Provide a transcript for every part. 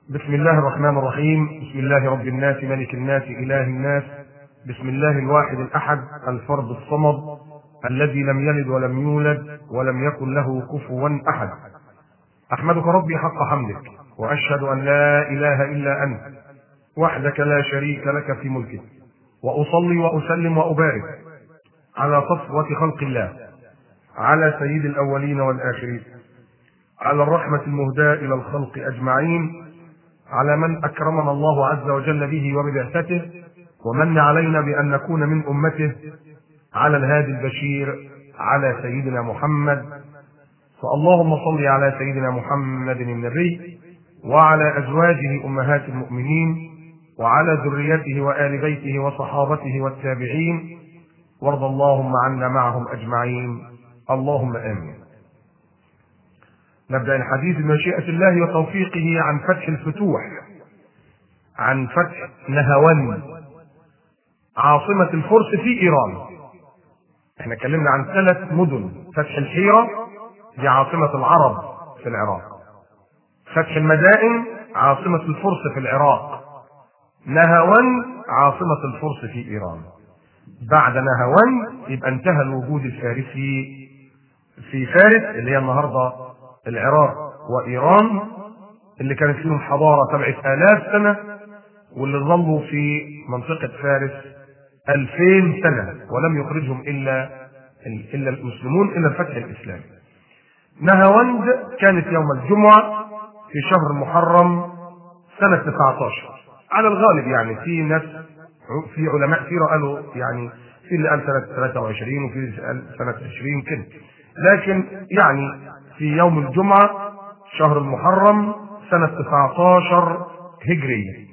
بسم الله الرحمن الرحيم بسم الله رب الناس ملك الناس إله الناس بسم الله الواحد الأحد الفرد الصمد الذي لم يلد ولم يولد ولم يكن له كفوا أحد أحمدك ربي حق حمدك وأشهد أن لا إله إلا أنت وحدك لا شريك لك في ملكك وأصلي وأسلم وأبارك على صفوة خلق الله على سيد الأولين والآخرين على الرحمة المهداة إلى الخلق أجمعين على من أكرمنا الله عز وجل به وببعثته ومن علينا بأن نكون من أمته على الهادي البشير على سيدنا محمد فاللهم صل على سيدنا محمد النبي وعلى أزواجه أمهات المؤمنين وعلى ذريته وآل بيته وصحابته والتابعين وارض اللهم عنا معهم أجمعين اللهم آمين نبدأ الحديث بمشيئة الله وتوفيقه عن فتح الفتوح عن فتح نهوان عاصمة الفرس في إيران احنا اتكلمنا عن ثلاث مدن فتح الحيرة دي عاصمة العرب في العراق فتح المدائن عاصمة الفرس في العراق نهوان عاصمة الفرس في إيران بعد نهوان يبقى انتهى الوجود الفارسي في فارس اللي هي النهارده العراق وإيران اللي كانت فيهم حضارة سبعة آلاف سنة واللي ظلوا في منطقة فارس ألفين سنة ولم يخرجهم إلا إلا المسلمون إلا الفتح الإسلامي نهاوند كانت يوم الجمعة في شهر محرم سنة 19 على الغالب يعني في ناس في علماء كثير قالوا يعني في اللي قال سنة 23 وفي اللي قال سنة 20 كده لكن يعني في يوم الجمعة شهر المحرم سنة 19 هجرية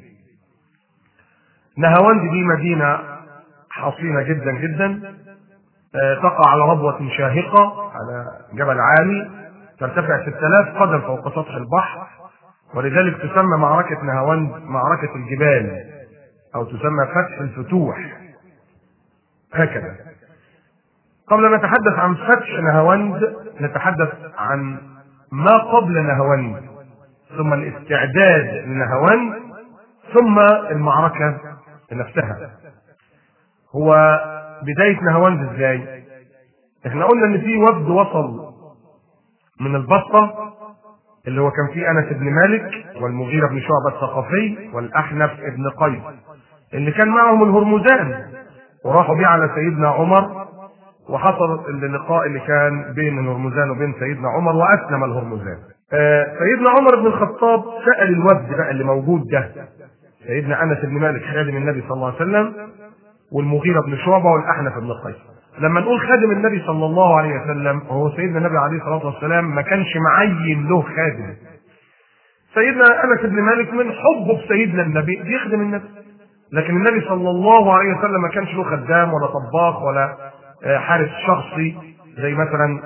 نهاوند دي مدينة حصينة جدا جدا تقع على ربوة شاهقة على جبل عالي ترتفع 6000 قدم فوق سطح البحر ولذلك تسمى معركة نهاوند معركة الجبال أو تسمى فتح الفتوح هكذا قبل ما نتحدث عن فتح نهاوند نتحدث عن ما قبل نهاوند ثم الاستعداد لنهاوند ثم المعركة نفسها هو بداية نهاوند ازاي؟ احنا قلنا ان في وفد وصل من البصرة اللي هو كان فيه انس بن مالك والمغيرة بن شعبة الثقفي والاحنف بن قيس اللي كان معهم الهرمزان وراحوا بيه على سيدنا عمر وحصل اللقاء اللي كان بين الهرمزان وبين سيدنا عمر واسلم الهرمزان. آه سيدنا عمر بن الخطاب سال الوفد بقى اللي موجود ده سيدنا انس بن مالك خادم النبي صلى الله عليه وسلم والمغيره بن شعبه والاحنف بن قيس. لما نقول خادم النبي صلى الله عليه وسلم هو سيدنا النبي عليه الصلاه والسلام ما كانش معين له خادم. سيدنا انس بن مالك من حبه بسيدنا النبي بيخدم النبي. لكن النبي صلى الله عليه وسلم ما كانش له خدام ولا طباخ ولا حارس شخصي زي مثلا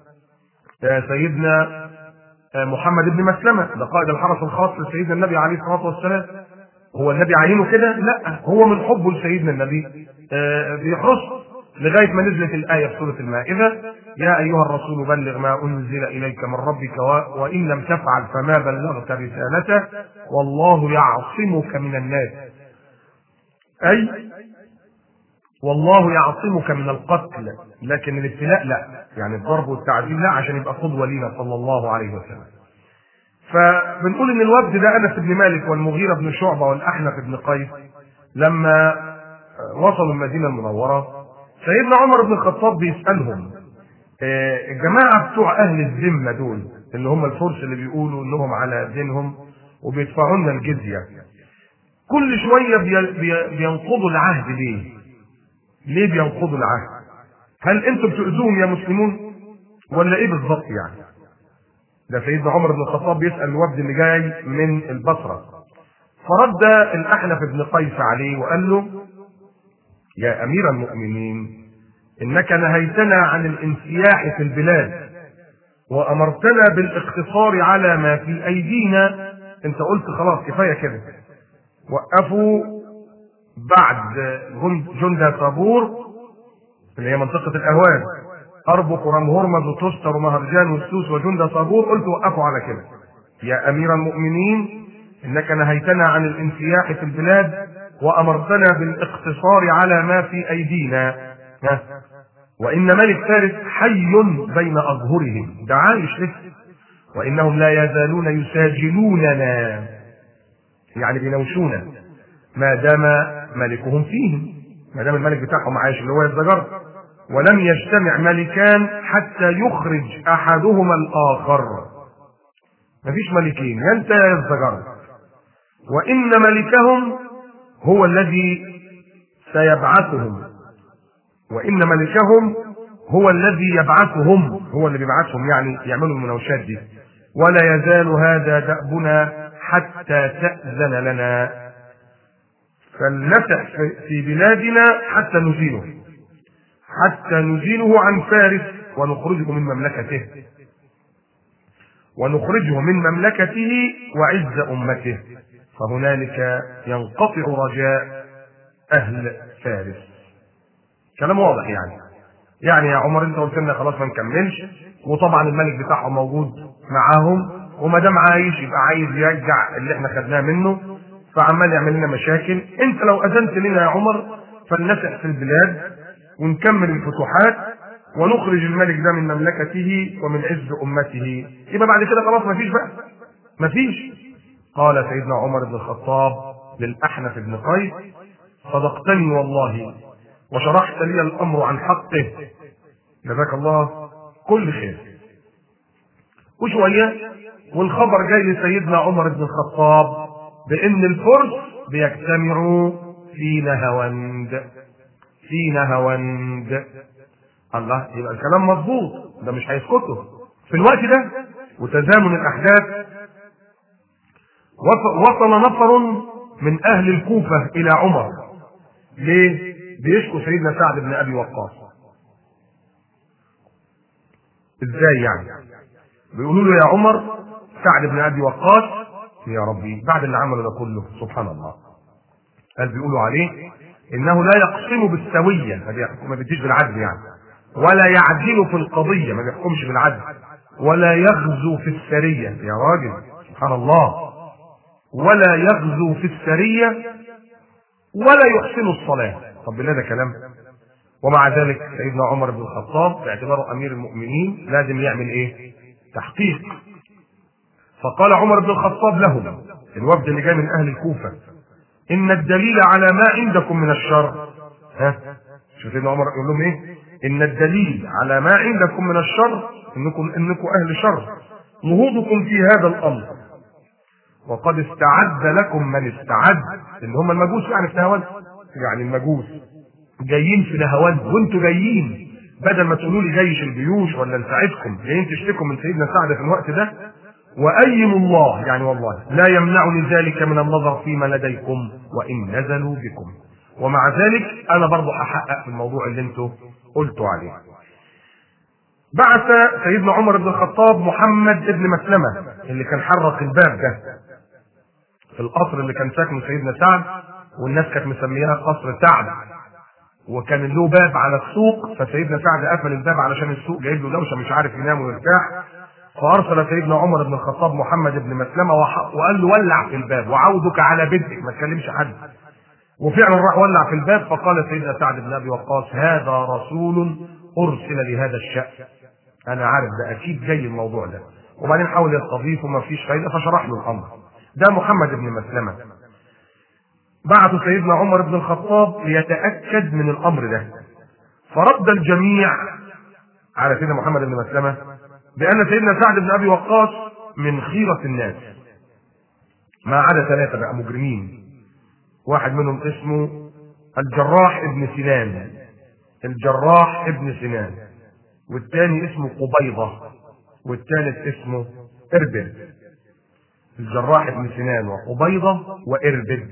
سيدنا محمد بن مسلمة ده قائد الحرس الخاص لسيدنا النبي عليه الصلاة والسلام هو النبي عينه كده؟ لا هو من حبه لسيدنا النبي بيحرسه لغاية ما نزلت الآية في سورة المائدة يا أيها الرسول بلغ ما أنزل إليك من ربك وإن لم تفعل فما بلغت رسالته والله يعصمك من الناس أي والله يعصمك من القتل لكن الابتلاء لا يعني الضرب والتعذيب لا عشان يبقى قدوه لينا صلى الله عليه وسلم فبنقول ان الوفد ده انس بن مالك والمغيره بن شعبه والاحنف بن قيس لما وصلوا المدينه المنوره سيدنا عمر بن الخطاب بيسالهم الجماعه بتوع اهل الذمه دول اللي هم الفرس اللي بيقولوا انهم على دينهم وبيدفعوا لنا الجزيه كل شويه بينقضوا العهد ليه؟ ليه بينقضوا العهد؟ هل انتم بتؤذوهم يا مسلمون؟ ولا ايه بالظبط يعني؟ ده سيدنا عمر بن الخطاب بيسال الوفد اللي جاي من البصره فرد الاحنف بن قيس عليه وقال له يا امير المؤمنين انك نهيتنا عن الانسياح في البلاد وامرتنا بالاقتصار على ما في ايدينا انت قلت خلاص كفايه كده وقفوا بعد جندة صابور اللي هي منطقة الأهوال أربق ورم هرمز وتستر ومهرجان والسوس وجندة صابور قلت وقفوا على كده يا أمير المؤمنين إنك نهيتنا عن الانسياح في البلاد وأمرتنا بالاقتصار على ما في أيدينا ها؟ وإن ملك فارس حي بين أظهرهم ده عايش لسه وإنهم لا يزالون يساجلوننا يعني بينوشونا ما دام ملكهم فيهم ما دام الملك بتاعهم عايش اللي هو الزجر ولم يجتمع ملكان حتى يخرج أحدهما الآخر مفيش ملكين يا أنت يا الزجر وإن ملكهم هو الذي سيبعثهم وإن ملكهم هو الذي يبعثهم هو اللي بيبعثهم يعني يعملوا المناوشات دي ولا يزال هذا دأبنا حتى تأذن لنا فلنسع في بلادنا حتى نزيله حتى نزيله عن فارس ونخرجه من مملكته ونخرجه من مملكته وعز أمته فهنالك ينقطع رجاء أهل فارس كلام واضح يعني يعني يا عمر انت قلت لنا خلاص ما نكملش وطبعا الملك بتاعهم موجود معاهم وما دام عايش يبقى عايز يرجع اللي احنا خدناه منه فعمال يعمل لنا مشاكل انت لو اذنت لنا يا عمر فلنسع في البلاد ونكمل الفتوحات ونخرج الملك ده من مملكته ومن عز امته يبقى بعد كده خلاص مفيش بقى مفيش قال سيدنا عمر بن الخطاب للاحنف بن قيس صدقتني والله وشرحت لي الامر عن حقه جزاك الله كل خير وشويه والخبر جاي لسيدنا عمر بن الخطاب بان الفرس بيجتمعوا في نهاوند في نهاوند الله يبقى الكلام مظبوط ده مش هيسكتوا في الوقت ده وتزامن الاحداث وصل نفر من اهل الكوفه الى عمر ليه؟ بيشكو سيدنا سعد بن ابي وقاص ازاي يعني؟ بيقولوا له يا عمر سعد بن ابي وقاص يا ربي بعد اللي عمله ده كله سبحان الله قال بيقولوا عليه انه لا يقسم بالسويه ما بيديش بالعدل يعني ولا يعدل في القضيه ما بيحكمش بالعدل ولا يغزو في السريه يا راجل سبحان الله ولا يغزو في السريه ولا يحسن الصلاه طب بالله ده كلام ومع ذلك سيدنا عمر بن الخطاب باعتباره امير المؤمنين لازم يعمل ايه تحقيق فقال عمر بن الخطاب لهم الوفد اللي جاي من اهل الكوفه ان الدليل على ما عندكم من الشر ها شوف سيدنا عمر يقول لهم ايه ان الدليل على ما عندكم من الشر انكم انكم اهل شر نهوضكم في هذا الامر وقد استعد لكم من استعد اللي هم المجوس يعني في نهاوند يعني المجوس جايين في نهاوند وانتوا جايين بدل ما تقولوا لي جيش الجيوش ولا نساعدكم جايين تشتكوا من سيدنا سعد في الوقت ده وايم الله يعني والله لا يمنعني ذلك من النظر فيما لديكم وان نزلوا بكم ومع ذلك انا برضه هحقق في الموضوع اللي انتوا قلتوا عليه بعث سيدنا عمر بن الخطاب محمد بن مسلمه اللي كان حرق الباب ده في القصر اللي كان ساكنه سيدنا سعد والناس كانت مسمياه قصر سعد وكان له باب على السوق فسيدنا سعد قفل الباب علشان السوق جايب له دوشه مش عارف ينام ويرتاح فارسل سيدنا عمر بن الخطاب محمد بن مسلمه وقال له ولع في الباب وعودك على بدءك ما تكلمش حد وفعلا راح ولع في الباب فقال سيدنا سعد بن ابي وقاص هذا رسول ارسل لهذا الشان انا عارف ده اكيد جاي الموضوع ده وبعدين حاول يستضيفه ما فيش فايده فشرح له الامر ده محمد بن مسلمه بعث سيدنا عمر بن الخطاب ليتاكد من الامر ده فرد الجميع على سيدنا محمد بن مسلمه بان سيدنا سعد بن ابي وقاص من خيره الناس ما عدا ثلاثه بقى مجرمين واحد منهم اسمه الجراح ابن سنان الجراح ابن سنان والثاني اسمه قبيضة والثالث اسمه إربد الجراح ابن سنان وقبيضة وإربد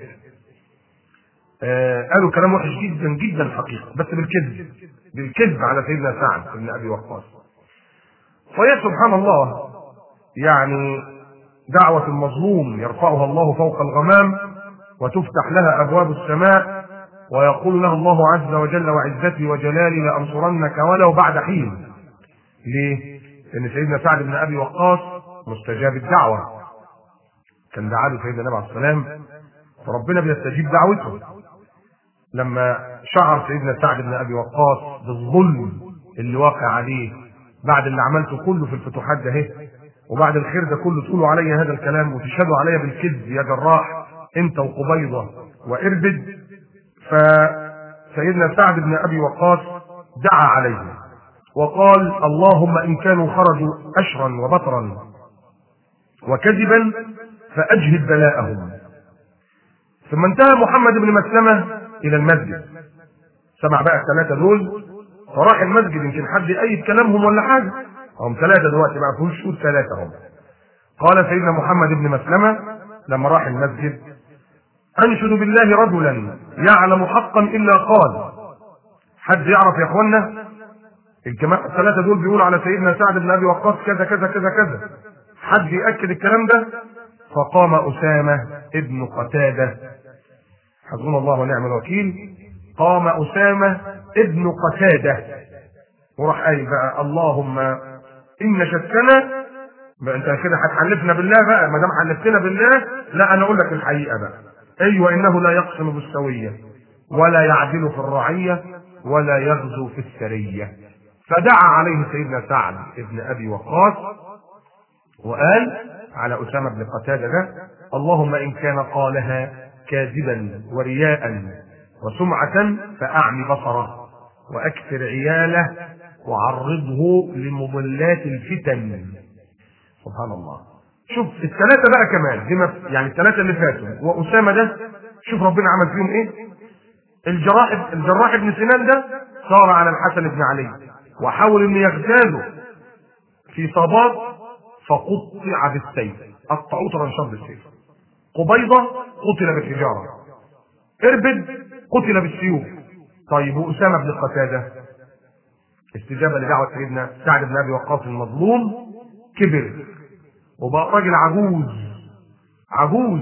آه قالوا كلام وحش جدا جدا حقيقة بس بالكذب بالكذب على سيدنا سعد بن أبي وقاص فيا سبحان الله يعني دعوة المظلوم يرفعها الله فوق الغمام وتفتح لها ابواب السماء ويقول له الله عز وجل وعزتي وجلالي لانصرنك ولو بعد حين. ليه؟ لان سيدنا سعد بن ابي وقاص مستجاب الدعوه. كان دعا له سيدنا النبي عليه السلام فربنا بيستجيب دعوته لما شعر سيدنا سعد بن ابي وقاص بالظلم اللي واقع عليه بعد اللي عملته كله في الفتوحات ده اهي وبعد الخير ده كله تقولوا علي هذا الكلام وتشهدوا علي بالكذب يا جراح انت وقبيضه واربد فسيدنا سعد بن ابي وقاص دعا عليه وقال اللهم ان كانوا خرجوا اشرا وبطرا وكذبا فاجهد بلاءهم ثم انتهى محمد بن مسلمه الى المسجد سمع بقى الثلاثه دول فراح المسجد يمكن حد يأيد كلامهم ولا حاجه هم ثلاثه دلوقتي بقى فيهوش شهود ثلاثه هم قال سيدنا محمد بن مسلمه لما راح المسجد انشد بالله رجلا يعلم حقا الا قال حد يعرف يا اخوانا الجماعه الثلاثه دول بيقولوا على سيدنا سعد بن ابي وقاص كذا كذا كذا كذا حد ياكد الكلام ده فقام اسامه ابن قتاده حسبنا الله ونعم الوكيل قام اسامه ابن قتاده وراح قايل بقى اللهم ان شكنا بقى انت كده هتحلفنا بالله بقى ما دام حلفتنا بالله لا انا اقول لك الحقيقه بقى ايوه انه لا يقسم بالسويه ولا يعدل في الرعيه ولا يغزو في السريه فدعا عليه سيدنا سعد بن ابي وقاص وقال على اسامه بن قتاده ده اللهم ان كان قالها كاذبا ورياء وسمعه فاعمي بصره واكثر عياله وعرضه لمضلات الفتن سبحان الله شوف الثلاثه بقى كمان بما يعني الثلاثه اللي فاتوا واسامه ده شوف ربنا عمل فيهم ايه الجراح الجراح ابن سنان ده صار على الحسن بن علي وحاول انه يغتاله في صباب فقطع بالسيف قطعوه طرنشات بالسيف قبيضه قتل بالحجاره اربد قتل بالسيوف طيب واسامه بن قتاده استجابه لدعوه سيدنا سعد بن ابي وقاص المظلوم كبر وبقى راجل عجوز عجوز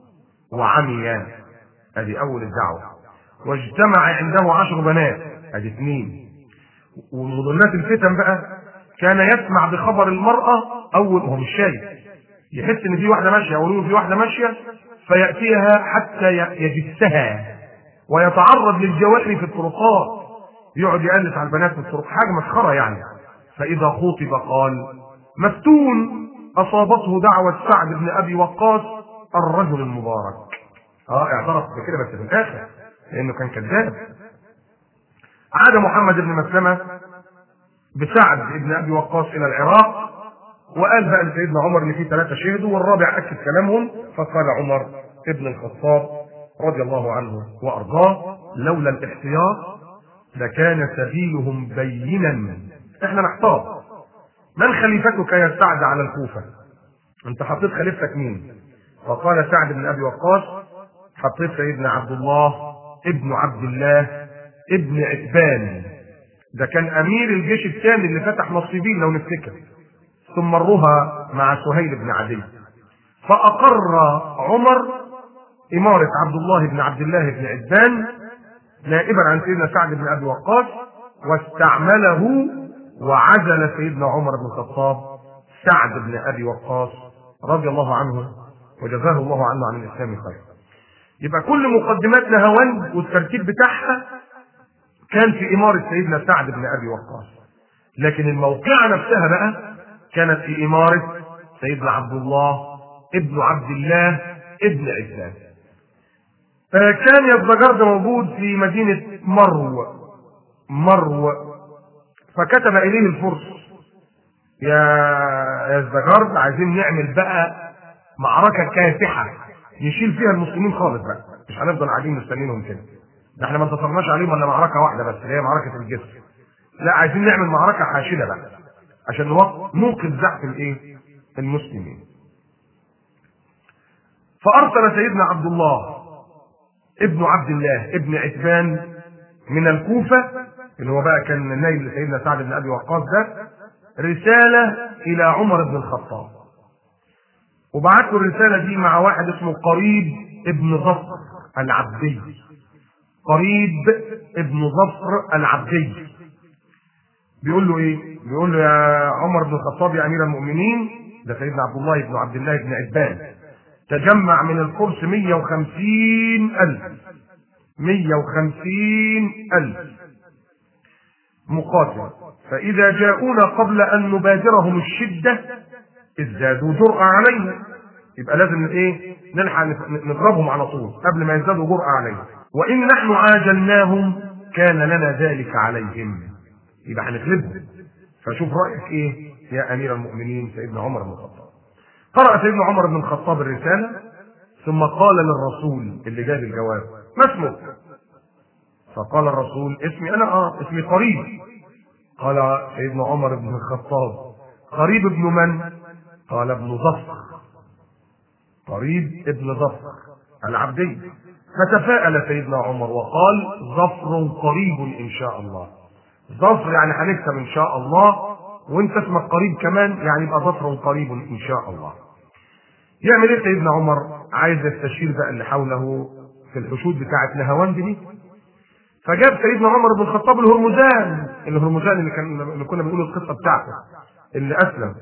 وعمي ادي اول الدعوه واجتمع عنده عشر بنات ادي اثنين ومضلات الفتن بقى كان يسمع بخبر المرأة أول وهو مش شايف يحس إن في واحدة ماشية يقولوا في واحدة ماشية فيأتيها حتى يجسها ويتعرض للجواري في الطرقات يقعد يقلس على البنات في الطرق حاجة مسخرة يعني فإذا خوطب قال مفتون أصابته دعوة سعد بن أبي وقاص الرجل المبارك اه اعترف بكده بس في الآخر لأنه كان كذاب عاد محمد بن مسلمة بسعد بن ابي وقاص الى العراق وقال بقى لسيدنا عمر ان في ثلاثه شهدوا والرابع اكد كلامهم فقال عمر ابن الخطاب رضي الله عنه وارضاه لولا الاحتياط لكان سبيلهم بينا احنا نحتاط من خليفتك يا سعد على الكوفه انت حطيت خليفتك مين فقال سعد بن ابي وقاص حطيت سيدنا عبد الله ابن عبد الله ابن عتبان ده كان امير الجيش الثاني اللي فتح نصيبين لو نفتكر ثم الرها مع سهيل بن عدي فاقر عمر اماره عبد الله بن عبد الله بن عتبان نائبا عن سيدنا سعد بن ابي وقاص واستعمله وعزل سيدنا عمر بن الخطاب سعد بن ابي وقاص رضي الله عنه وجزاه الله عنه عن الاسلام خير يبقى كل مقدمات نهاوند والترتيب بتاعها كان في إمارة سيدنا سعد بن أبي وقاص لكن الموقعة نفسها بقى كانت في إمارة سيدنا عبد الله ابن عبد الله ابن عثمان كان يزدجرد موجود في مدينة مرو مرو فكتب إليه الفرس يا يزدجرد عايزين نعمل بقى معركة كاسحة نشيل فيها المسلمين خالص بقى مش هنفضل قاعدين مستنينهم كده ده احنا ما انتصرناش عليهم الا معركه واحده بس اللي هي معركه الجسر لا عايزين نعمل معركه حاشده بقى عشان نوقف زحف الايه المسلمين فارسل سيدنا عبد الله ابن عبد الله ابن عتبان من الكوفه اللي هو بقى كان نايب لسيدنا سعد بن ابي وقاص ده رساله الى عمر بن الخطاب وبعت له الرساله دي مع واحد اسمه قريب ابن ظفر العبدي قريب ابن ظفر العبدي بيقول له ايه بيقول له يا عمر بن الخطاب يا امير المؤمنين ده سيدنا عبد الله بن عبد الله بن عتبان تجمع من الفرس 150 ألف 150 ألف مقاتل فإذا جاءونا قبل أن نبادرهم الشدة ازدادوا جرأة علينا يبقى لازم ايه نلحق نضربهم على طول قبل ما يزدادوا جرأة علينا وإن نحن عاجلناهم كان لنا ذلك عليهم يبقى هنغلبهم فشوف رأيك ايه يا أمير المؤمنين سيدنا عمر بن الخطاب قرأ سيدنا عمر بن الخطاب الرسالة ثم قال للرسول اللي جاب الجواب ما اسمك فقال الرسول اسمي انا اه اسمي قريب قال سيدنا عمر بن الخطاب قريب ابن من قال ابن ظفر قريب ابن ظفر العبدي فتفاءل سيدنا عمر وقال ظفر قريب ان شاء الله ظفر يعني هنكسب ان شاء الله وانت اسمك قريب كمان يعني يبقى ظفر قريب ان شاء الله يعمل ايه سيدنا عمر عايز يستشير بقى اللي حوله في الحشود بتاعه نهاوند دي فجاب سيدنا عمر بن الخطاب الهرمزان الهرمزان اللي كان اللي كنا بنقول القصه بتاعته اللي اسلم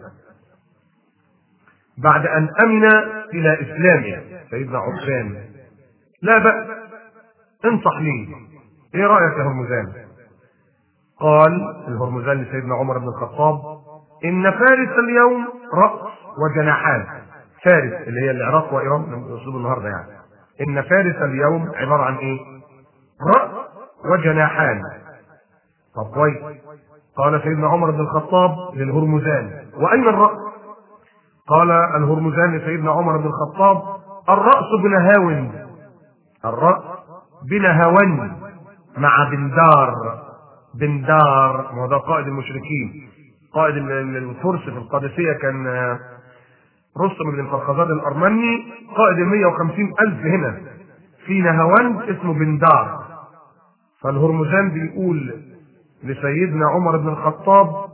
بعد ان امن الى اسلامه سيدنا عثمان لا بأس انصح لي ايه رايك يا هرمزان قال الهرمزان لسيدنا عمر بن الخطاب ان فارس اليوم راس وجناحان فارس اللي هي العراق وايران اسلوب النهارده يعني ان فارس اليوم عباره عن ايه راس وجناحان طب كويس قال سيدنا عمر بن الخطاب للهرمزان واين الراس قال الهرمزان لسيدنا عمر بن الخطاب الراس بنهاون الراس بنهاون مع بندار بندار ما هو ده قائد المشركين قائد الفرس في القادسيه كان رستم بن الفرخزاد الارمني قائد ال 150 الف هنا في نهاوند اسمه بندار فالهرمزان بيقول لسيدنا عمر بن الخطاب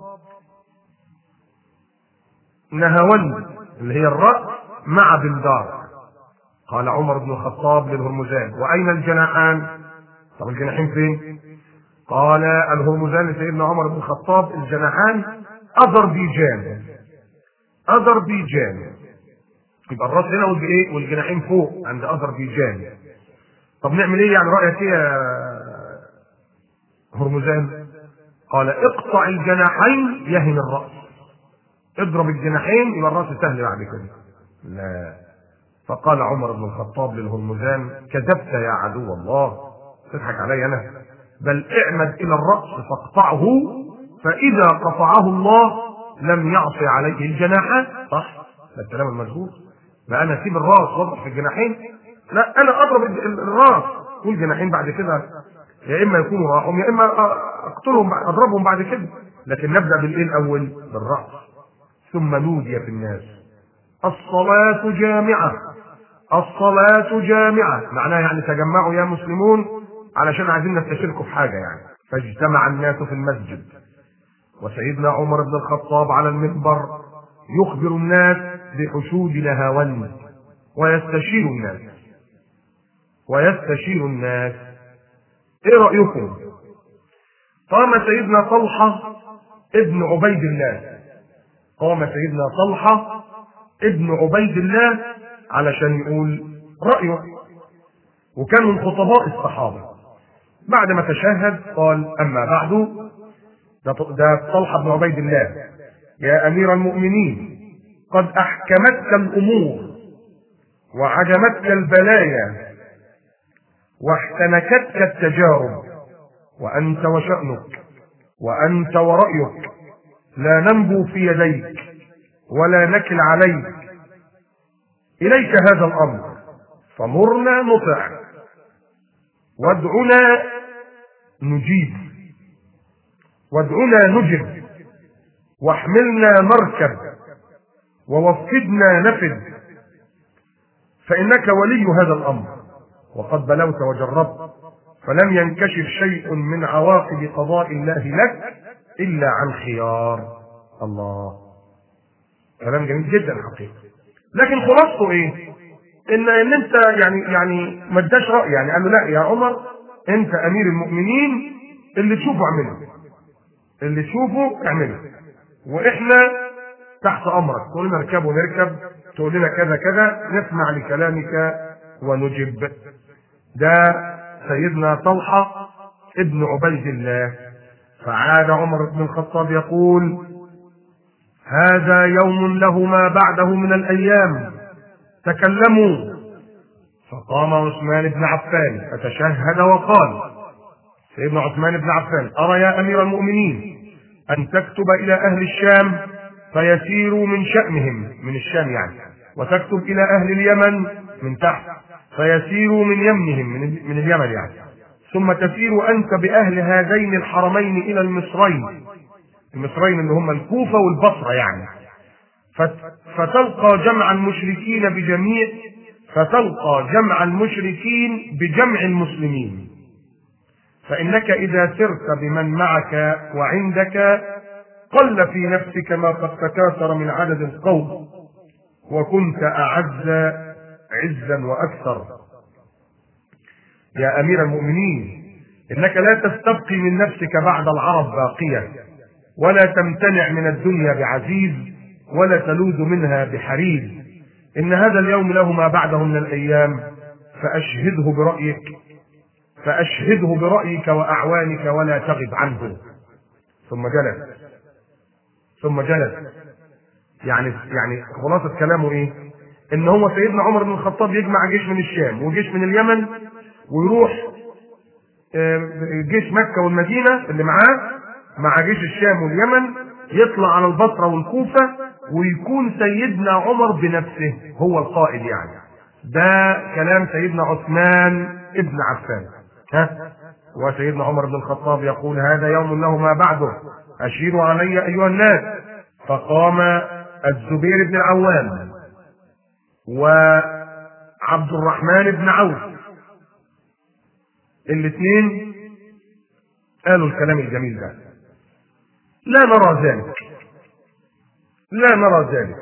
نهاوند اللي هي الرأس مع بندار قال عمر بن الخطاب للهرمزان وأين الجناحان؟ طب الجناحين فين؟ قال الهرمزان لسيدنا عمر بن الخطاب الجناحان أذربيجان أذربيجان يبقى الراس هنا والايه والجناحين فوق عند أذربيجان طب نعمل ايه يعني رأيك ايه يا هرمزان؟ قال اقطع الجناحين يهن الرأس اضرب الجناحين يبقى الراس سهل بعد كده لا فقال عمر بن الخطاب للهرمزان كذبت يا عدو الله تضحك علي انا بل اعمد الى الراس فاقطعه فاذا قطعه الله لم يعصي عليه الجناحان صح ده الكلام المظبوط ما انا اسيب الراس واضرب في الجناحين لا انا اضرب الراس والجناحين بعد كده يا اما يكونوا راحهم يا اما اقتلهم اضربهم بعد كده لكن نبدا بالايه الاول بالراس ثم نودي في الناس الصلاة جامعة الصلاة جامعة معناها يعني تجمعوا يا مسلمون علشان عايزين نستشركوا في حاجة يعني فاجتمع الناس في المسجد وسيدنا عمر بن الخطاب على المنبر يخبر الناس بحشود نهاون ويستشير الناس ويستشير الناس ايه رأيكم قام سيدنا طلحة ابن عبيد الله قام سيدنا طلحة ابن عبيد الله علشان يقول رأيه وكان من خطباء الصحابة بعد ما تشهد قال أما بعد ده ده طلحة بن عبيد الله يا أمير المؤمنين قد أحكمتك الأمور وعجمتك البلايا واحتنكتك التجارب وأنت وشأنك وأنت ورأيك لا ننبو في يديك ولا نكل عليك إليك هذا الأمر فمرنا نطع وادعنا نجيب وادعنا نجب واحملنا نركب ووفدنا نفد فإنك ولي هذا الأمر وقد بلوت وجربت فلم ينكشف شيء من عواقب قضاء الله لك إلا عن خيار الله كلام جميل جدا حقيقة لكن خلاصته ايه ان ان انت يعني يعني ما اداش راي يعني قال له لا يا عمر انت امير المؤمنين اللي تشوفه اعمله اللي تشوفه اعمله واحنا تحت امرك كل ما نركب ونركب تقول لنا كذا كذا نسمع لكلامك ونجب ده سيدنا طلحة ابن عبيد الله فعاد عمر بن الخطاب يقول هذا يوم له ما بعده من الأيام تكلموا فقام عثمان بن عفان فتشهد وقال سيدنا عثمان بن عفان أرى يا أمير المؤمنين أن تكتب إلى أهل الشام فيسيروا من شأنهم من الشام يعني وتكتب إلى أهل اليمن من تحت فيسيروا من يمنهم من, من اليمن يعني ثم تسير أنت بأهل هذين الحرمين إلى المصرين المصرين اللي هم الكوفة والبصرة يعني فتلقى جمع المشركين بجميع فتلقى جمع المشركين بجمع المسلمين فإنك إذا سرت بمن معك وعندك قل في نفسك ما قد تكاثر من عدد القوم وكنت أعز عزا وأكثر يا أمير المؤمنين إنك لا تستبقي من نفسك بعد العرب باقية ولا تمتنع من الدنيا بعزيز ولا تلوذ منها بحريز إن هذا اليوم له ما بعده من الأيام فأشهده برأيك فأشهده برأيك وأعوانك ولا تغب عنه ثم جلس ثم جلس يعني يعني خلاصة كلامه إيه؟ إن هو سيدنا عمر بن الخطاب يجمع جيش من الشام وجيش من اليمن ويروح جيش مكة والمدينة اللي معاه مع جيش الشام واليمن يطلع على البصرة والكوفة ويكون سيدنا عمر بنفسه هو القائد يعني ده كلام سيدنا عثمان ابن عفان ها وسيدنا عمر بن الخطاب يقول هذا يوم له ما بعده أشيروا علي أيها الناس فقام الزبير بن العوام وعبد الرحمن بن عوف الاثنين قالوا الكلام الجميل ده لا نرى ذلك لا نرى ذلك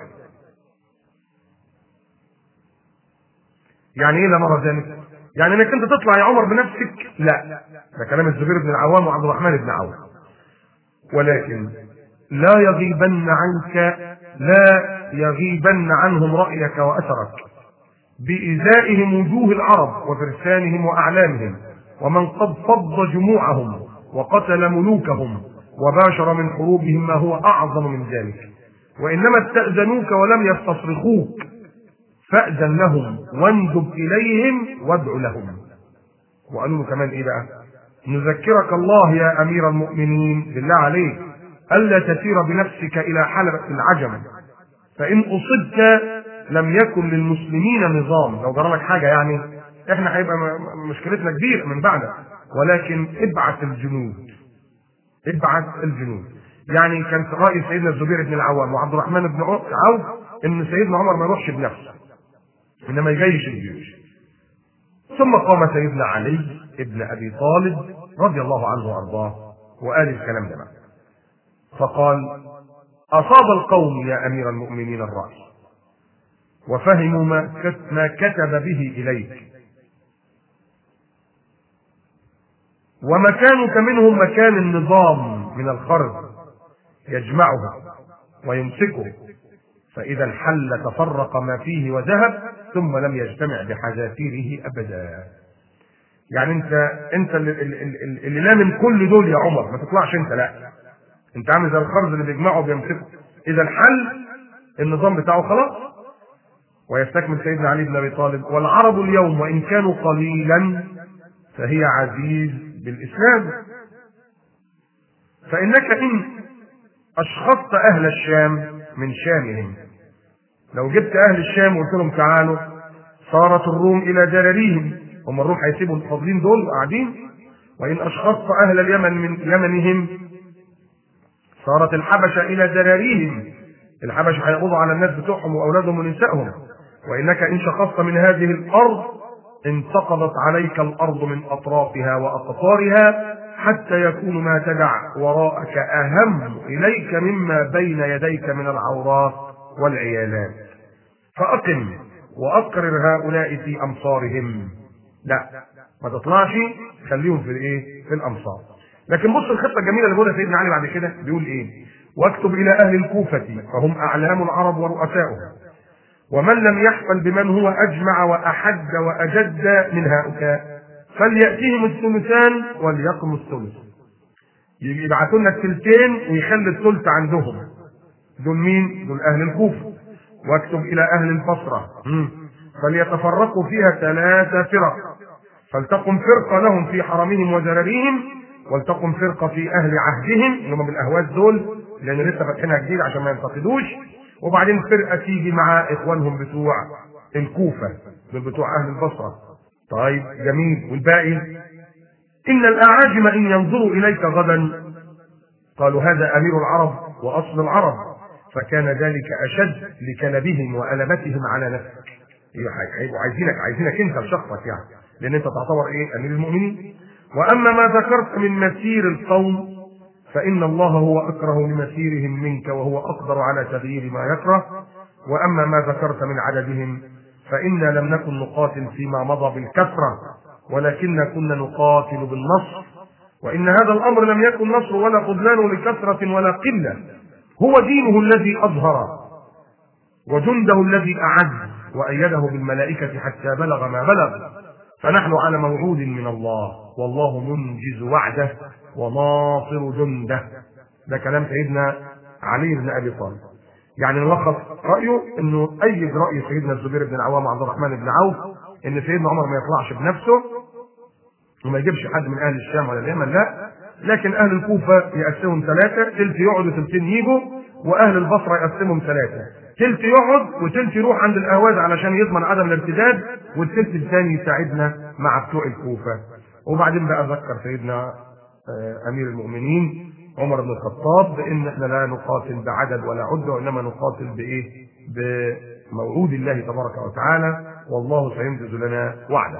يعني ايه لا نرى ذلك يعني انك انت تطلع يا عمر بنفسك لا ده كلام الزبير بن العوام وعبد الرحمن بن عوف ولكن لا يغيبن عنك لا يغيبن عنهم رأيك وأثرك بإزائهم وجوه العرب وفرسانهم وأعلامهم ومن قد فض جموعهم وقتل ملوكهم وباشر من حروبهم ما هو أعظم من ذلك وإنما استأذنوك ولم يستصرخوك فأذن لهم واندب إليهم وادع لهم وقالوا له كمان إيه بقى نذكرك الله يا أمير المؤمنين بالله عليك ألا تسير بنفسك إلى حلبة العجم فإن أصبت لم يكن للمسلمين نظام لو جرى لك حاجة يعني احنا هيبقى مشكلتنا كبيرة من بعدها ولكن ابعث الجنود ابعث الجنود يعني كان رأي سيدنا الزبير بن العوام وعبد الرحمن بن عوف ان سيدنا عمر ما يروحش بنفسه انما يجيش الجيوش ثم قام سيدنا علي ابن ابي طالب رضي الله عنه وارضاه وقال الكلام ده بقى فقال اصاب القوم يا امير المؤمنين الراي وفهموا ما ما كتب به اليك ومكانك منهم مكان النظام من الخرز يجمعه ويمسكه فإذا انحل تفرق ما فيه وذهب ثم لم يجتمع بحذافيره أبدا يعني انت انت اللي, اللي, اللي لا من كل دول يا عمر ما تطلعش انت لا انت عامل زي الخرز اللي بيجمعه وبيمسكه اذا انحل النظام بتاعه خلاص ويستكمل سيدنا علي بن ابي طالب والعرب اليوم وان كانوا قليلا فهي عزيز بالاسلام فانك ان اشخصت اهل الشام من شامهم لو جبت اهل الشام وقلت لهم تعالوا صارت الروم الى جراريهم هم الروم هيسيبوا الفاضلين دول قاعدين وان اشخصت اهل اليمن من يمنهم صارت الحبشه الى جراريهم الحبشه هيقضوا على الناس بتوعهم واولادهم ونسائهم وانك ان شخصت من هذه الارض انتقضت عليك الارض من اطرافها واقطارها حتى يكون ما تدع وراءك اهم اليك مما بين يديك من العورات والعيالات فاقم واقرر هؤلاء في امصارهم لا ما تطلعش خليهم في الايه في الامصار لكن بص الخطه الجميله اللي بيقولها سيدنا علي بعد كده بيقول ايه واكتب الى اهل الكوفه فهم اعلام العرب ورؤساؤهم ومن لم يحفل بمن هو أجمع وأحد وأجد من هؤلاء فليأتيهم الثلثان وليقم الثلث يبعثوا لنا الثلثين ويخلي الثلث عندهم دول مين؟ دول أهل الكوفة واكتب إلى أهل البصرة فليتفرقوا فيها ثلاث فرق فلتقم فرقة لهم في حرمهم وزراريهم ولتقم فرقة في أهل عهدهم اللي هم بالأهواز دول لأن لسه فاتحينها جديد عشان ما ينتقدوش وبعدين فرقة تيجي مع إخوانهم بتوع الكوفة دول بتوع أهل البصرة طيب جميل والباقي إن الأعاجم إن ينظروا إليك غدا قالوا هذا أمير العرب وأصل العرب فكان ذلك أشد لكلبهم وألبتهم على نفسك هيبقوا عايزينك عايزينك أنت بشخصك يعني لأن أنت تعتبر إيه أمير المؤمنين وأما ما ذكرت من مسير القوم فإن الله هو أكره لمسيرهم منك وهو أقدر على تغيير ما يكره وأما ما ذكرت من عددهم فإنا لم نكن نقاتل فيما مضى بالكثرة ولكن كنا نقاتل بالنصر وإن هذا الأمر لم يكن نصر ولا خذلان لكثرة ولا قلة هو دينه الذي أظهر وجنده الذي أعز وأيده بالملائكة حتى بلغ ما بلغ فنحن على موعود من الله والله منجز وعده وناصر جنده ده كلام سيدنا علي بن ابي طالب يعني نلخص رايه انه ايد راي سيدنا الزبير بن العوام عبد الرحمن بن عوف ان سيدنا عمر ما يطلعش بنفسه وما يجيبش حد من اهل الشام ولا اليمن لا لكن اهل الكوفه يقسمهم ثلاثه تلت يقعدوا تلتين يجوا واهل البصره يقسمهم ثلاثه تلت يقعد وتلت يروح عند الاهواز علشان يضمن عدم الارتداد والتلت الثاني يساعدنا مع بتوع الكوفه وبعدين بقى ذكر سيدنا امير المؤمنين عمر بن الخطاب بان احنا لا نقاتل بعدد ولا عده وانما نقاتل بايه؟ بموعود الله تبارك وتعالى والله سينجز لنا وعده.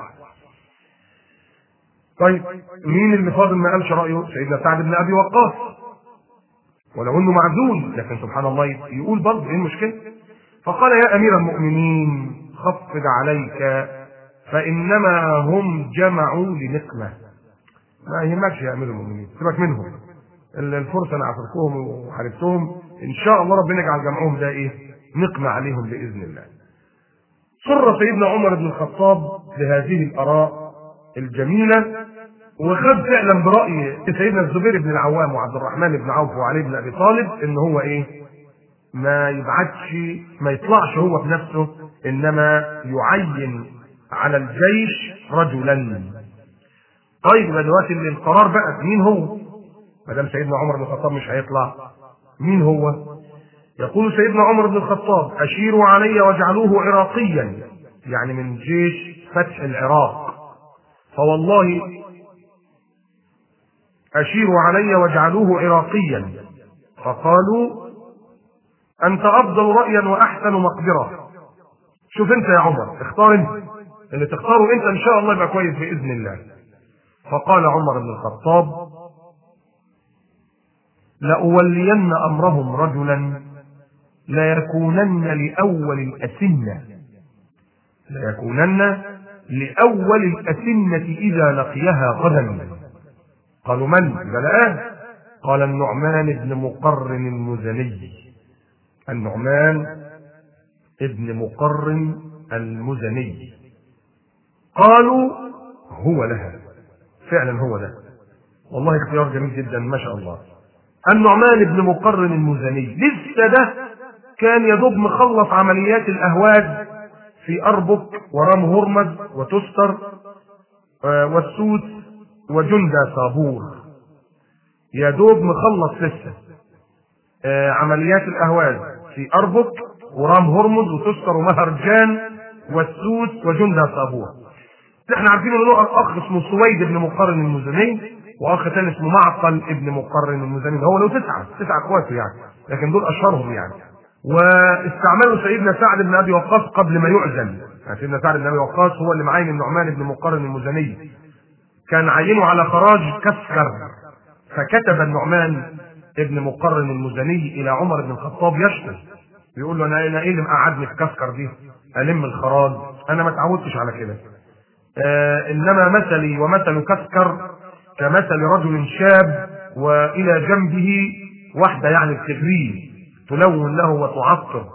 طيب مين اللي فاضل ما قالش رايه؟ سيدنا سعد بن ابي وقاص. ولو انه معزول لكن سبحان الله يقول برضه ايه المشكله؟ فقال يا امير المؤمنين خفض عليك فانما هم جمعوا لنقمه ما يهمكش يا امير المؤمنين سيبك منهم الفرصه انا عصرتهم وحاربتهم ان شاء الله ربنا يجعل جمعهم ده ايه نقمه عليهم باذن الله سر سيدنا عمر بن الخطاب بهذه الاراء الجميله وخد فعلا براي سيدنا الزبير بن العوام وعبد الرحمن بن عوف وعلي بن ابي طالب ان هو ايه ما يبعتش ما يطلعش هو بنفسه انما يعين على الجيش رجلا طيب يبقى دلوقتي القرار بقى مين هو؟ ما دام سيدنا عمر بن الخطاب مش هيطلع مين هو؟ يقول سيدنا عمر بن الخطاب أشيروا علي واجعلوه عراقيا يعني من جيش فتح العراق فوالله أشيروا علي واجعلوه عراقيا فقالوا أنت أفضل رأيا وأحسن مقدرة شوف أنت يا عمر اختار أنت اللي تختاره أنت إن شاء الله يبقى كويس بإذن الله فقال عمر بن الخطاب لأولين أمرهم رجلا ليكونن لأول الأسنة ليكونن لأول الأسنة إذا لقيها غدا قالوا من؟ بلآن قال النعمان بن مقرن المزني النعمان ابن مقرن المزني قالوا هو لها فعلا هو ده والله اختيار جميل جدا ما شاء الله النعمان بن مقرن المزني لسه ده كان يدوب مخلص عمليات الاهواز في اربك ورام هرمز وتستر والسوس وجندة صابور يا دوب مخلص لسه عمليات الاهواز في اربك ورام هرمز وتستر ومهرجان والسوس وجندة صابور احنا عارفين ان له اخ اسمه سويد بن مقرن المزني واخ ثاني اسمه معقل ابن مقرن المزني هو له تسعه تسعه اخواته يعني لكن دول اشهرهم يعني واستعملوا سيدنا سعد بن ابي وقاص قبل ما يعزل يعني سيدنا سعد بن ابي وقاص هو اللي معين النعمان بن مقرن المزني كان عينه على خراج كسكر فكتب النعمان ابن مقرن المزني الى عمر بن الخطاب يشكو بيقول له انا انا ايه اللي مقعدني في كسكر دي الم الخراج انا ما اتعودتش على كده آه انما مثلي ومثل كسكر كمثل رجل شاب والى جنبه واحده يعني بتغريه تلون له وتعطر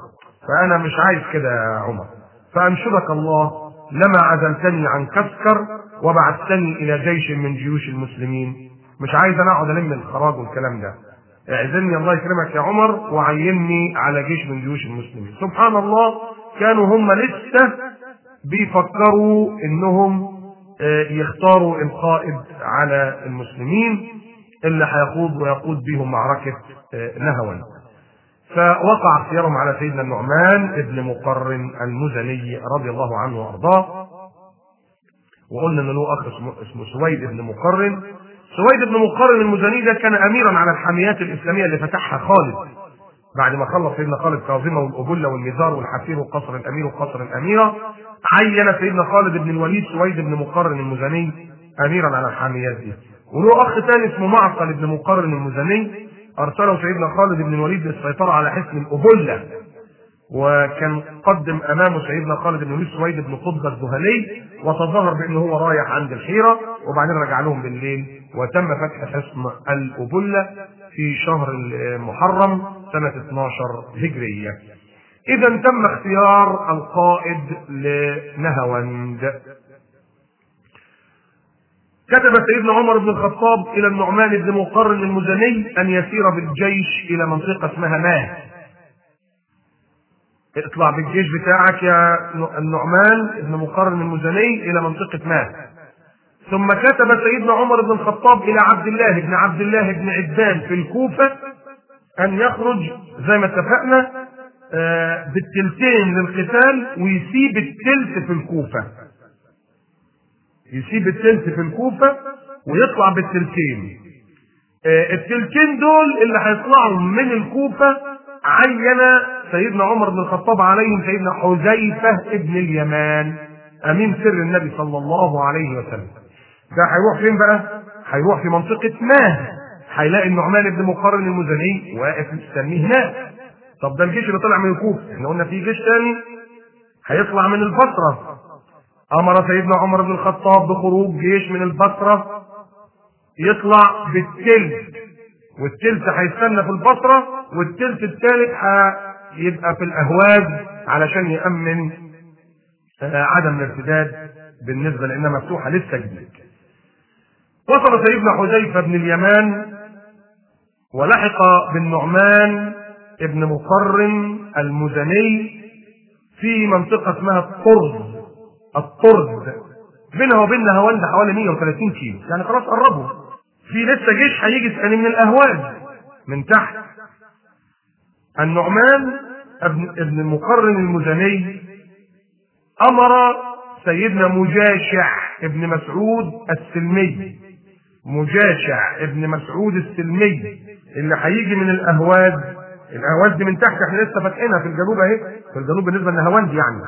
فانا مش عايز كده يا عمر فانشدك الله لما عزلتني عن كسكر وبعثتني الى جيش من جيوش المسلمين مش عايز انا اقعد الم الخراج والكلام ده اعزلني الله يكرمك يا عمر وعيني على جيش من جيوش المسلمين سبحان الله كانوا هم لسه بيفكروا انهم يختاروا القائد على المسلمين اللي هيخوض ويقود بهم معركة نهوان فوقع اختيارهم على سيدنا النعمان ابن مقرن المزني رضي الله عنه وارضاه وقلنا ان له اخ اسمه, اسمه سويد بن مقرن سويد بن مقرن المزني ده كان اميرا على الحاميات الاسلاميه اللي فتحها خالد بعد ما خلص سيدنا خالد كاظمه والابله والمزار والحفير وقصر الامير وقصر الاميره عين سيدنا خالد بن الوليد سويد بن مقرن المزني اميرا على الحاميات دي وله اخ ثاني اسمه معقل بن مقرن المزني ارسله سيدنا خالد بن الوليد للسيطره على حصن الابله وكان قدم امامه سيدنا خالد بن الوليد سويد بن قطب الذهلي وتظاهر بانه هو رايح عند الحيره وبعدين رجع لهم بالليل وتم فتح حصن الابله في شهر المحرم سنه 12 هجريه. اذا تم اختيار القائد لنهوند. كتب سيدنا عمر بن الخطاب الى النعمان بن مقرن المزني ان يسير بالجيش الى منطقه اسمها ماه اطلع بالجيش بتاعك يا النعمان بن مقرن المزني الى منطقة ماه ثم كتب سيدنا عمر بن الخطاب الى عبد الله بن عبد الله بن عدان في الكوفة ان يخرج زي ما اتفقنا بالتلتين للقتال ويسيب التلت في الكوفة يسيب التلت في الكوفة ويطلع بالتلتين التلتين دول اللي هيطلعوا من الكوفة عين سيدنا عمر بن الخطاب عليهم سيدنا حذيفة ابن اليمان أمين سر النبي صلى الله عليه وسلم ده هيروح فين بقى؟ هيروح في منطقة ماه هيلاقي النعمان بن مقرن المزني واقف مستنيه هناك طب ده الجيش اللي طلع من الكوفة احنا قلنا في جيش تاني هيطلع من البصرة أمر سيدنا عمر بن الخطاب بخروج جيش من البصرة يطلع بالتلت والتلت هيستنى في البصرة والتلت الثالث هيبقى في الأهواز علشان يأمن عدم الارتداد بالنسبة لأنها مفتوحة لسه جديد. وصل سيدنا حذيفة بن اليمان ولحق بالنعمان ابن مقرن المزني في منطقة اسمها الطرز الطرز بينها وبين نهاوند حوالي 130 كيلو يعني خلاص قربوا في لسه جيش هيجي ثاني من الاهواز من تحت النعمان ابن ابن المقرن المزني امر سيدنا مجاشع ابن مسعود السلمي مجاشع ابن مسعود السلمي اللي هيجي من الاهواز الاهواز دي من تحت احنا لسه فاتحينها في الجنوب اهي في الجنوب بالنسبه لنهاوند يعني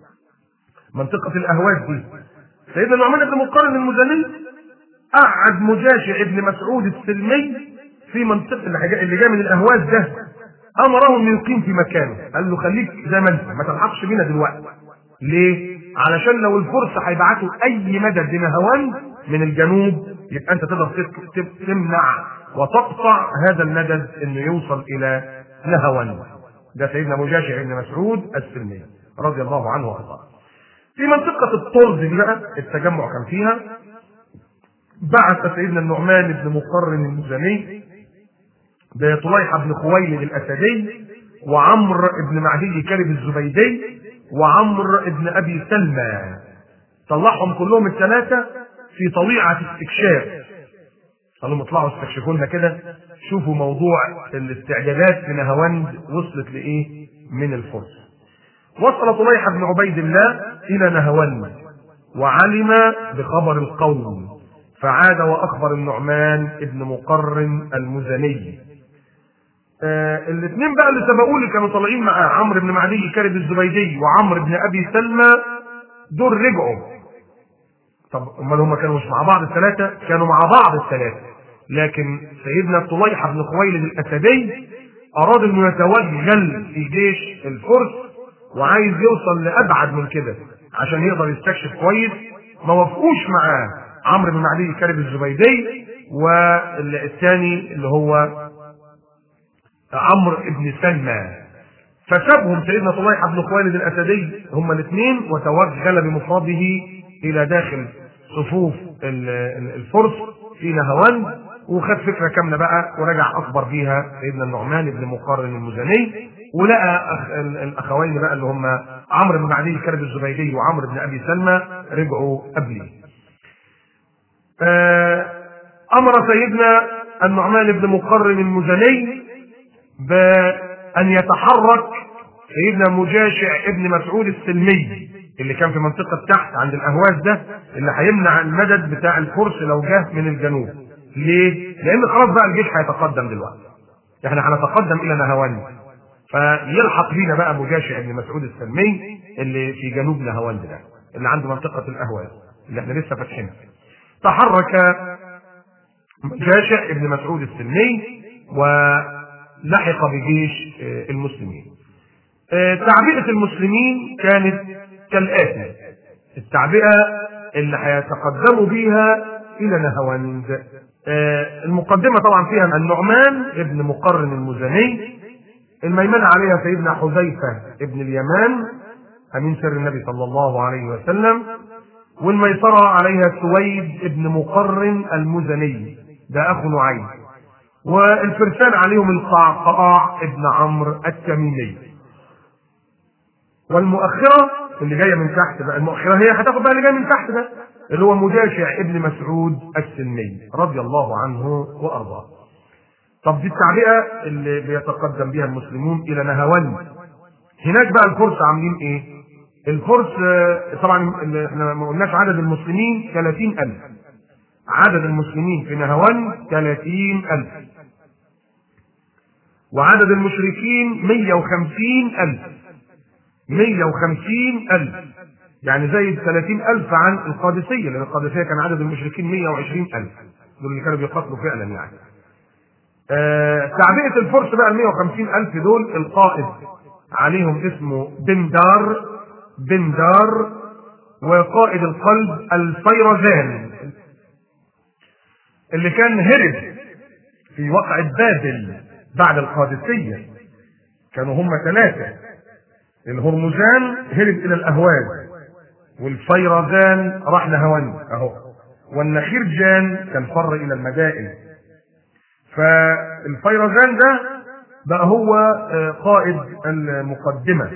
منطقه الاهواز دي سيدنا النعمان بن مقرن المزني قعد مجاشع ابن مسعود السلمي في منطقه اللي جاي من الاهواز ده امره انه يقيم في مكانه قال له خليك زي ما انت ما تلحقش بينا دلوقتي ليه علشان لو الفرس هيبعتوا اي مدد لنهوان من الجنوب يبقى انت تقدر تمنع وتقطع هذا المدد انه يوصل الى نهوان ده سيدنا مجاشع بن مسعود السلمي رضي الله عنه وارضاه في منطقة الطرز دي بقى التجمع كان فيها بعث سيدنا النعمان بن مقرن المزني بطليحة بن خويلد الأسدي وعمرو بن معدي كلب الزبيدي وعمرو بن أبي سلمى طلعهم كلهم الثلاثة في طليعة استكشاف قالوا لهم اطلعوا استكشفوا لنا كده شوفوا موضوع الاستعجالات في نهاوند وصلت لإيه من الفرس وصل طليحة بن عبيد الله إلى نهاوند وعلم بخبر القوم فعاد وأخبر النعمان ابن مقرن المزني آه الاثنين بقى اللي سبقوا لي كانوا طالعين معاه عمرو بن معدي كارب الزبيدي وعمرو بن ابي سلمى دول رجعوا طب امال هم كانوا مش مع بعض الثلاثه كانوا مع بعض الثلاثه لكن سيدنا طليحه بن خويلد الاسدي اراد انه يتوغل في جيش الفرس وعايز يوصل لابعد من كده عشان يقدر يستكشف كويس ما وافقوش معاه عمرو بن معدي كارب الزبيدي والثاني اللي هو عمرو بن سلمى فسابهم سيدنا طليحه بن خوالد الاسدي هما الاثنين وتوغل بمفرده الى داخل صفوف ال- ال- الفرس في نهوان وخد فكره كامله بقى ورجع اخبر بيها سيدنا النعمان بن مقرن المزني ولقى أخ ال- الاخوين بقى اللي هم عمرو بن معدي الكلب الزبيدي وعمرو بن ابي سلمى رجعوا قبلي. آه، امر سيدنا النعمان بن مقرن المزني بان يتحرك سيدنا مجاشع ابن مسعود السلمي اللي كان في منطقه تحت عند الاهواز ده اللي هيمنع المدد بتاع الفرس لو جه من الجنوب. ليه؟ لان خلاص بقى الجيش هيتقدم دلوقتي. احنا هنتقدم الى نهاوند. فيلحق بينا بقى مجاشع ابن مسعود السلمي اللي في جنوب نهاوند ده اللي عنده منطقه الاهواز اللي احنا لسه فاتحينها. تحرك جاشع ابن مسعود السلمي ولحق بجيش آه، المسلمين آه، تعبئة المسلمين كانت كالآتي التعبئة اللي هيتقدموا بيها إلى نهاوند آه، المقدمة طبعا فيها النعمان ابن مقرن المزني الميمنة عليها سيدنا حذيفة ابن اليمان أمين سر النبي صلى الله عليه وسلم والميسرة عليها سويد ابن مقرن المزني ده أخو نعيم والفرسان عليهم القعقاع ابن عمرو التميمي والمؤخرة اللي جاية من تحت بقى المؤخرة هي هتاخد بقى اللي جاي من تحت ده اللي هو مجاشع ابن مسعود السلمي رضي الله عنه وأرضاه طب دي التعبئة اللي بيتقدم بها المسلمون إلى نهاوند هناك بقى الفرس عاملين إيه؟ الفرس آه، طبعا اللي احنا ما قلناش عدد المسلمين 30000 عدد المسلمين في نهاوند 30000 وعدد المشركين 150000 150000 يعني زي 30000 عن القادسية لأن القادسية كان عدد المشركين 120000 دول اللي كانوا بيقاتلوا فعلا يعني آه، تعبئة الفرس بقى ال 150 ألف دول القائد عليهم اسمه بندار بندار وقائد القلب الفيرزان اللي كان هرب في وقعة بابل بعد القادسية كانوا هم ثلاثة الهرمزان هرب إلى الأهواز والفيرزان راح نهوان أهو والنخيرجان كان فر إلى المدائن فالفيرزان ده بقى هو آه، قائد المقدمة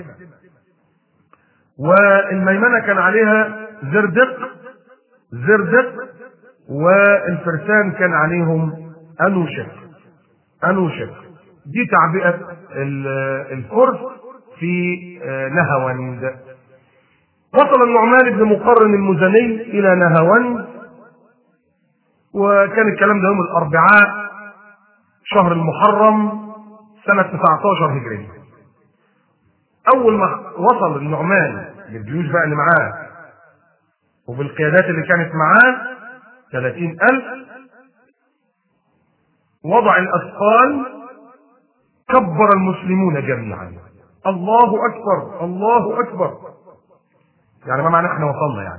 والميمنة كان عليها زردق زردق والفرسان كان عليهم أنوشق أنوشق دي تعبئة ال- الفرس في آه، نهاوند وصل النعمان بن مقرن المزني إلى نهاوند وكان الكلام ده يوم الأربعاء شهر المحرم سنة 19 هجرية. أول ما وصل النعمان بالجيوش بقى اللي معاه وبالقيادات اللي كانت معاه 30000 وضع الأثقال كبر المسلمون جميعا الله أكبر الله أكبر يعني ما معنى احنا وصلنا يعني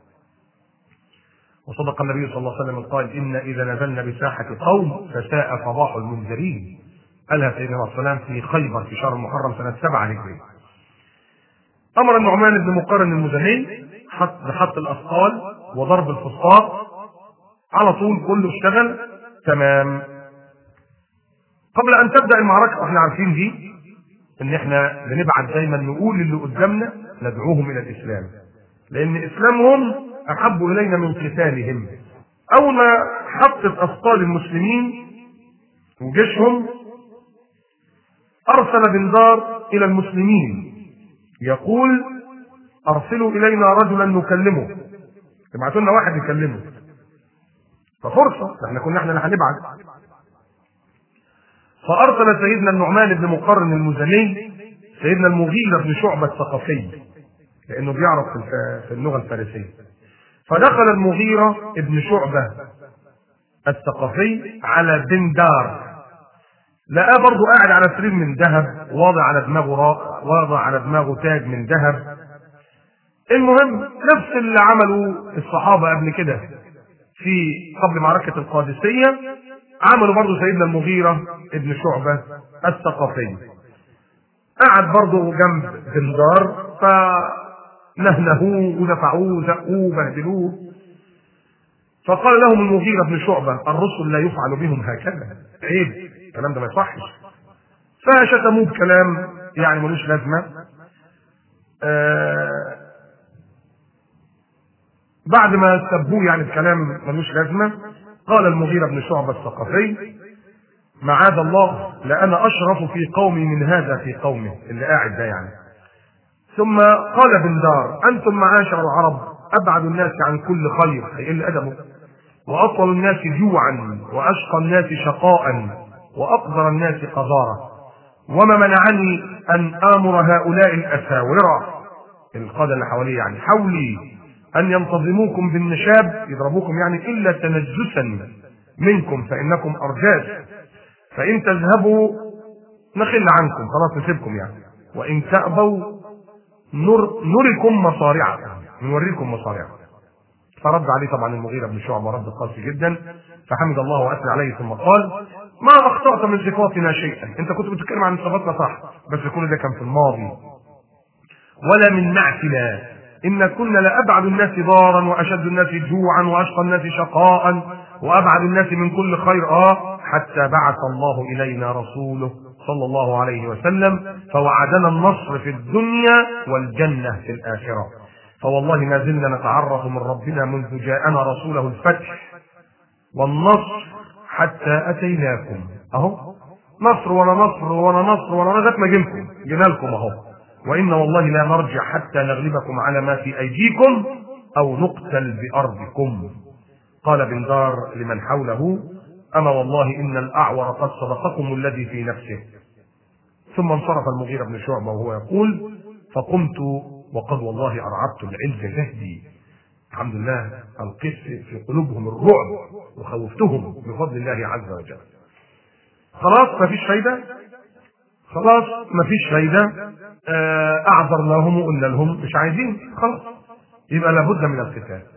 وصدق النبي صلى الله عليه وسلم قال إن إذا نزلنا بساحة قوم فساء فضاح المنذرين قالها سيدنا عليه السلام في خيبر في شهر المحرم سنة سبعة هجرية أمر النعمان بن مقرن المزني حط بحط الأثقال وضرب الفسطاط على طول كله اشتغل تمام قبل أن تبدأ المعركة واحنا عارفين دي إن احنا بنبعت دايما نقول للي قدامنا ندعوهم إلى الإسلام لأن إسلامهم أحب إلينا من قتالهم أول ما حطت أثقال المسلمين وجيشهم أرسل بندار إلى المسلمين يقول أرسلوا إلينا رجلا نكلمه ابعتوا لنا واحد يكلمه ففرصة احنا كنا احنا اللي هنبعت فأرسل سيدنا النعمان بن مقرن المزني سيدنا المغيرة بن شعبة الثقفي لأنه بيعرف في الف- في اللغة الفارسية فدخل المغيرة ابن شعبة الثقفي على بندار لقاه برضه قاعد على سرير من ذهب واضع على دماغه را... واضع على دماغه تاج من ذهب المهم نفس اللي عملوا الصحابة قبل كده في قبل معركة القادسية عملوا برضه سيدنا المغيرة ابن شعبة الثقفي قعد برضه جنب دندار فنهنهوه ودفعوه وزقوه وبهدلوه فقال لهم المغيرة بن شعبة الرسل لا يفعل بهم هكذا عيب الكلام ده ما يصحش فشتموه بكلام يعني ملوش لازمة آه بعد ما سبوه يعني بكلام ملوش لازمة قال المغيرة بن شعبة الثقفي معاذ الله لأنا أشرف في قومي من هذا في قومه اللي قاعد ده يعني ثم قال بن دار أنتم معاشر العرب أبعد الناس عن كل خير هيقل أدبه وأطول الناس جوعا وأشقى الناس شقاء وأقدر الناس قذارة وما منعني أن آمر هؤلاء الأساورة القادة اللي حواليه يعني حولي أن ينتظموكم بالنشاب يضربوكم يعني إلا تنجسا منكم فإنكم أرجاس فإن تذهبوا نخل عنكم خلاص نسيبكم يعني وإن تأبوا نر نركم مصارعكم نوريكم مصارعكم فرد عليه طبعا المغيرة بن شعبة رد قاسي جدا فحمد الله وأثنى عليه ثم قال ما أخطأت من صفاتنا شيئا أنت كنت بتتكلم عن صفاتنا صح بس كل ده كان في الماضي ولا من نعتنا إن كنا لأبعد الناس ضارا وأشد الناس جوعا وأشقى الناس شقاء وأبعد الناس من كل خير آه حتى بعث الله إلينا رسوله صلى الله عليه وسلم فوعدنا النصر في الدنيا والجنة في الآخرة فوالله ما زلنا نتعرف من ربنا منذ جاءنا رسوله الفتح والنصر حتى أتيناكم أهو نصر ولا نصر ولا نصر ولا لغاية ما جيلكم جينا لكم أهو وإن والله لا نرجع حتى نغلبكم على ما في أيديكم أو نقتل بأرضكم قال بن دار لمن حوله أما والله إن الأعور قد صدقكم الذي في نفسه ثم انصرف المغيرة بن شعبة وهو يقول فقمت وقد والله أرعبت العلج جهدي الحمد لله ألقيت في قلوبهم الرعب وخوفتهم بفضل الله عز وجل خلاص مفيش فايدة خلاص مفيش فايدة أعذرناهم وقلنا لهم مش عايزين خلاص يبقى لابد من القتال